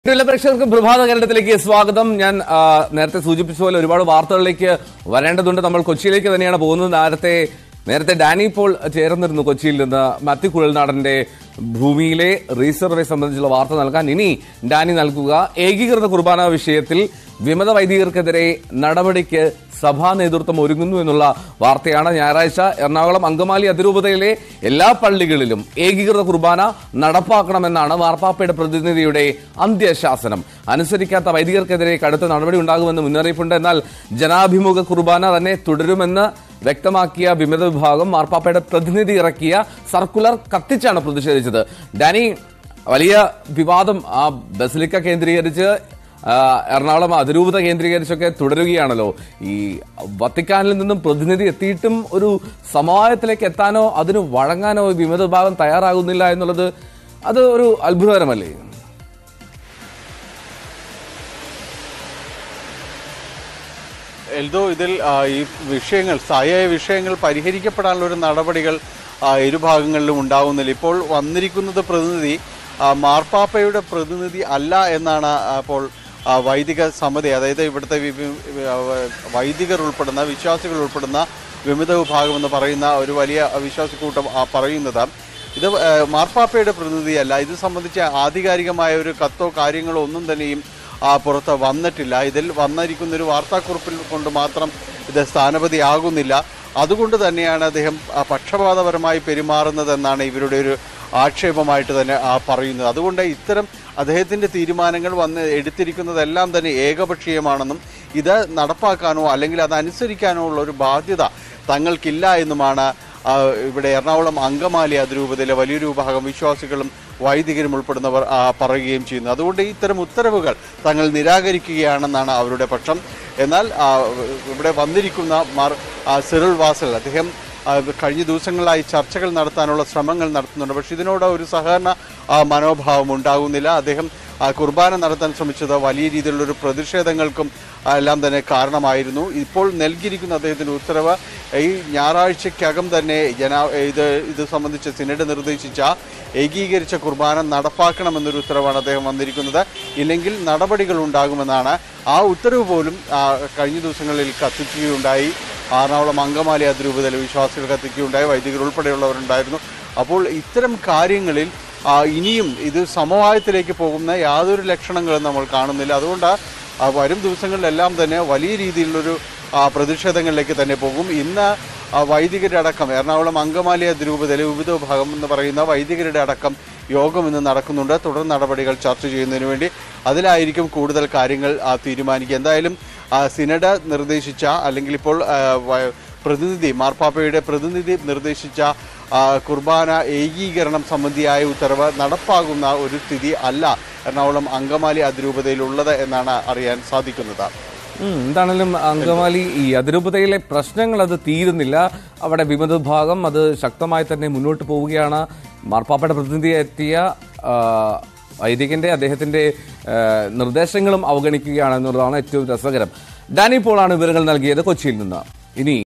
എല്ലാ പ്രേക്ഷകർക്കും പ്രഭാത കേരളത്തിലേക്ക് സ്വാഗതം ഞാൻ ആ, നേരത്തെ സൂചിപ്പിച്ച പോലെ ഒരുപാട് വാർത്തകളിലേക്ക് വരേണ്ടതുണ്ട് നമ്മൾ കൊച്ചിയിലേക്ക് തന്നെയാണ് പോകുന്നത് നേരത്തെ നേരത്തെ ഡാനി പോൾ ചേർന്നിരുന്നു കൊച്ചിയിൽ നിന്ന് മാത്യു കുഴൽനാടന്റെ ഭൂമിയിലെ റീസർവേ സംബന്ധിച്ചുള്ള വാർത്ത നൽകാൻ ഇനി ഡാനി നൽകുക ഏകീകൃത കുർബാന വിഷയത്തിൽ വിമത വൈദികർക്കെതിരെ നടപടിക്ക് സഭാ നേതൃത്വം ഒരുങ്ങുന്നു എന്നുള്ള വാർത്തയാണ് ഞായറാഴ്ച എറണാകുളം അങ്കമാലി അതിരൂപതയിലെ എല്ലാ പള്ളികളിലും ഏകീകൃത കുർബാന നടപ്പാക്കണമെന്നാണ് മാർപ്പാപ്പയുടെ പ്രതിനിധിയുടെ അന്ത്യശാസനം അനുസരിക്കാത്ത വൈദികർക്കെതിരെ കടുത്ത നടപടി ഉണ്ടാകുമെന്ന് മുന്നറിയിപ്പുണ്ട് എന്നാൽ ജനാഭിമുഖ കുർബാന തന്നെ തുടരുമെന്ന് വ്യക്തമാക്കിയ വിമത വിഭാഗം മാർപ്പാപ്പയുടെ പ്രതിനിധി ഇറക്കിയ സർക്കുലർ കത്തിച്ചാണ് പ്രതിഷേധിച്ചത് ഡാനി വലിയ വിവാദം ആ ബസിലിക്ക കേന്ദ്രീകരിച്ച് ആ, എറണാകുളം അതിരൂപത കേന്ദ്രീകരിച്ചൊക്കെ തുടരുകയാണല്ലോ ഈ വത്തിക്കാനിൽ നിന്നും പ്രതിനിധി എത്തിയിട്ടും ഒരു സമവായത്തിലേക്ക് എത്താനോ അതിന് വഴങ്ങാനോ ഈ വിമത വിഭാഗം തയ്യാറാകുന്നില്ല എന്നുള്ളത് അത് ഒരു അത്ഭുതകരമല്ലേ എൽദോ ഇതിൽ ആ, ഈ വിഷയങ്ങൾ സ്ഥായിയായ വിഷയങ്ങൾ പരിഹരിക്കപ്പെടാനുള്ള ഒരു നടപടികൾ ആ, ഇരുഭാഗങ്ങളിലും ഉണ്ടാകുന്നില്ല ഇപ്പോൾ വന്നിരിക്കുന്നത് പ്രതിനിധി ആ, മാർപ്പാപ്പയുടെ പ്രതിനിധി അല്ല എന്നാണ് അപ്പോൾ ആ, വൈദിക സമിതി അതായത് ഇവിടുത്തെ വി- വി- ആ, വൈദികർ ഉൾപ്പെടുന്ന വിശ്വാസികൾ ഉൾപ്പെടുന്ന വിമത വിഭാഗം എന്ന് പറയുന്ന ഒരു വലിയ വിശ്വാസി കൂട്ടം ആ, പറയുന്നത് ഇത് ആ, മാർപ്പാപ്പയുടെ പ്രതിനിധിയല്ല ഇത് സംബന്ധിച്ച് ആധികാരികമായ ഒരു കത്തോ കാര്യങ്ങളോ ഒന്നും തന്നെയും ആ പുറത്ത് വന്നിട്ടില്ല ഇതിൽ വന്നിരിക്കുന്ന ഒരു വാർത്താക്കുറിപ്പിൽ കൊണ്ട് മാത്രം ഇത് സ്ഥാനപതിയാകുന്നില്ല അതുകൊണ്ട് തന്നെയാണ് അദ്ദേഹം ആ, പക്ഷപാതപരമായി പെരുമാറുന്നതെന്നാണ് ഇവരുടെ ഒരു ആക്ഷേപമായിട്ട് തന്നെ ആ പറയുന്നത് അതുകൊണ്ട് ഇത്തരം അദ്ദേഹത്തിൻ്റെ തീരുമാനങ്ങൾ വന്ന് എടുത്തിരിക്കുന്നതെല്ലാം തന്നെ ഏകപക്ഷീയമാണെന്നും ഇത് നടപ്പാക്കാനോ അല്ലെങ്കിൽ അത് അനുസരിക്കാനോ ഉള്ള ഒരു ബാധ്യത തങ്ങൾക്കില്ല എന്നുമാണ് ആ, ഇവിടെ എറണാകുളം അങ്കമാലി അതിരൂപതയിലെ വലിയൊരു വിഭാഗം വിശ്വാസികളും വൈദികരും ഉൾപ്പെടുന്നവർ ആ, പറയുകയും ചെയ്യുന്നു അതുകൊണ്ട് ഇത്തരം ഉത്തരവുകൾ തങ്ങൾ നിരാകരിക്കുകയാണെന്നാണ് അവരുടെ പക്ഷം എന്നാൽ ആ, ഇവിടെ വന്നിരിക്കുന്ന മാർ ആ, സിറിൽ വാസൽ അദ്ദേഹം ആ, കഴിഞ്ഞ ദിവസങ്ങളിലായി ചർച്ചകൾ നടത്താനുള്ള ശ്രമങ്ങൾ നടത്തുന്നുണ്ട് പക്ഷെ ഇതിനോട് ഒരു സഹകരണ ആ, മനോഭാവം ഉണ്ടാകുന്നില്ല അദ്ദേഹം ആ, കുർബാന നടത്താൻ ശ്രമിച്ചത് വലിയ രീതിയിലുള്ള ഒരു പ്രതിഷേധങ്ങൾക്കും ആ, എല്ലാം തന്നെ കാരണമായിരുന്നു ഇപ്പോൾ നൽകിയിരിക്കുന്ന അദ്ദേഹത്തിന്റെ ഉത്തരവ് ഈ ഞായറാഴ്ചക്കകം തന്നെ ജനാ ഇത് ഇത് സംബന്ധിച്ച് സിനഡ് നിർദ്ദേശിച്ച ഏകീകരിച്ച കുർബാന നടപ്പാക്കണമെന്നൊരു ഉത്തരവാണ് അദ്ദേഹം വന്നിരിക്കുന്നത് ഇല്ലെങ്കിൽ നടപടികൾ ഉണ്ടാകുമെന്നാണ് ആ ഉത്തരവ് പോലും ആ, കഴിഞ്ഞ ദിവസങ്ങളിൽ കത്തിക്കുകയുണ്ടായി എറണാകുളം അങ്കമാലി അതിരൂപതയിലെ വിശ്വാസികൾ കത്തിക്കുകയുണ്ടായി വൈദികർ ഉൾപ്പെടെയുള്ളവരുണ്ടായിരുന്നു അപ്പോൾ ഇത്തരം കാര്യങ്ങളിൽ ആ, ഇനിയും ഇത് സമവായത്തിലേക്ക് പോകുന്ന യാതൊരു ലക്ഷണങ്ങളും നമ്മൾ കാണുന്നില്ല അതുകൊണ്ട് ആ, വരും ദിവസങ്ങളിലെല്ലാം തന്നെ വലിയ രീതിയിലുള്ളൊരു ആ, പ്രതിഷേധങ്ങളിലേക്ക് തന്നെ പോകും ഇന്ന് ആ, വൈദികരുടെ അടക്കം എറണാകുളം അങ്കമാലി അതിരൂപതയിലെ വിവിധ വിഭാഗം എന്ന് പറയുന്ന വൈദികരുടെ അടക്കം യോഗം ഇന്ന് നടക്കുന്നുണ്ട് തുടർ നടപടികൾ ചർച്ച ചെയ്യുന്നതിന് വേണ്ടി അതിലായിരിക്കും കൂടുതൽ കാര്യങ്ങൾ ആ, തീരുമാനിക്കുക എന്തായാലും ആ, സിനഡ് നിർദ്ദേശിച്ച അല്ലെങ്കിൽ ഇപ്പോൾ ആ, വ- പ്രതിനിധി മാർപ്പാപ്പയുടെ പ്രതിനിധി നിർദ്ദേശിച്ച ആ, കുർബാന ഏകീകരണം സംബന്ധിയായ ഉത്തരവ് നടപ്പാകുന്ന ഒരു സ്ഥിതി അല്ല എറണാകുളം അങ്കമാലി അതിരൂപതയിലുള്ളത് എന്നാണ് അറിയാൻ സാധിക്കുന്നത് ഉം, എന്താണെങ്കിലും അങ്കമാലി ഈ അതിരൂപതയിലെ പ്രശ്നങ്ങൾ അത് തീരുന്നില്ല അവിടെ വിമത വിഭാഗം അത് ശക്തമായി തന്നെ മുന്നോട്ട് പോവുകയാണ് മാർപ്പാപ്പയുടെ പ്രതിനിധി എത്തിയ ആ, വൈദികന്റെ അദ്ദേഹത്തിന്റെ ആ, നിർദ്ദേശങ്ങളും അവഗണിക്കുകയാണ് എന്നുള്ളതാണ് ഏറ്റവും രസകരം ഡാനി പോളാണ് വിവരങ്ങൾ നൽകിയത് കൊച്ചിയിൽ നിന്ന് ഇനി